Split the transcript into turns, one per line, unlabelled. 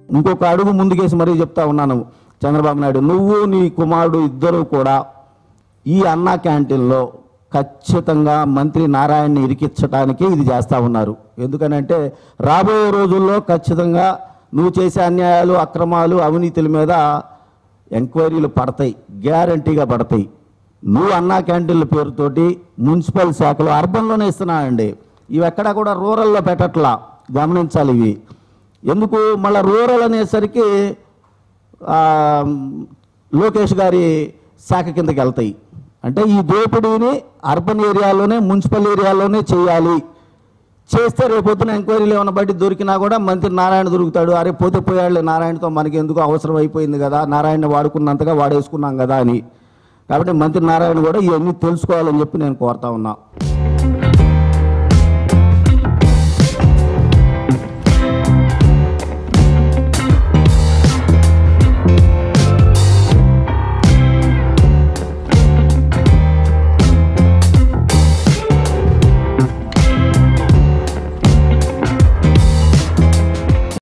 ఇంకొక అడుగు ముందుకేసి మరీ చెప్తా ఉన్నాను చంద్రబాబు నాయుడు నువ్వు నీ కుమారుడు ఇద్దరు కూడా ఈ అన్నా క్యాంటీన్లో ఖచ్చితంగా మంత్రి నారాయణని ఇరికించడానికి ఇది చేస్తూ ఉన్నారు ఎందుకనంటే రాబోయే రోజుల్లో ఖచ్చితంగా నువ్వు చేసే అన్యాయాలు అక్రమాలు అవినీతుల మీద ఎంక్వైరీలు పడతాయి గ్యారంటీగా పడతాయి నువ్వు అన్నా క్యాంటీన్ల పేరుతోటి మున్సిపల్ శాఖలు అర్బన్లోనే ఇస్తున్నానండి ఇవి ఎక్కడా కూడా రూరల్లో పెట్టట్లా గమనించాలి ఇవి ఎందుకు మళ్ళీ రూరల్ అనేసరికి ఆ, లోకేష్ గారి శాఖ కిందకి వెళ్తాయి అంటే ఈ దోపిడీని అర్బన్ ఏరియాలోనే మున్సిపల్ ఏరియాలోనే చేయాలి చేస్తే రేపొద్దున ఎంక్వైరీలు ఏమైనా బట్టి దొరికినా కూడా మంత్రి నారాయణ దొరుకుతాడు అరే పోతే పోయాడులే నారాయణతో మనకి ఎందుకు అవసరం అయిపోయింది కదా నారాయణ వాడుకున్నంతగా వాడేసుకున్నాం కదా అని కాబట్టి మంత్రి నారాయణ కూడా ఇవన్నీ తెలుసుకోవాలని చెప్పి నేను కోరుతా ఉన్నా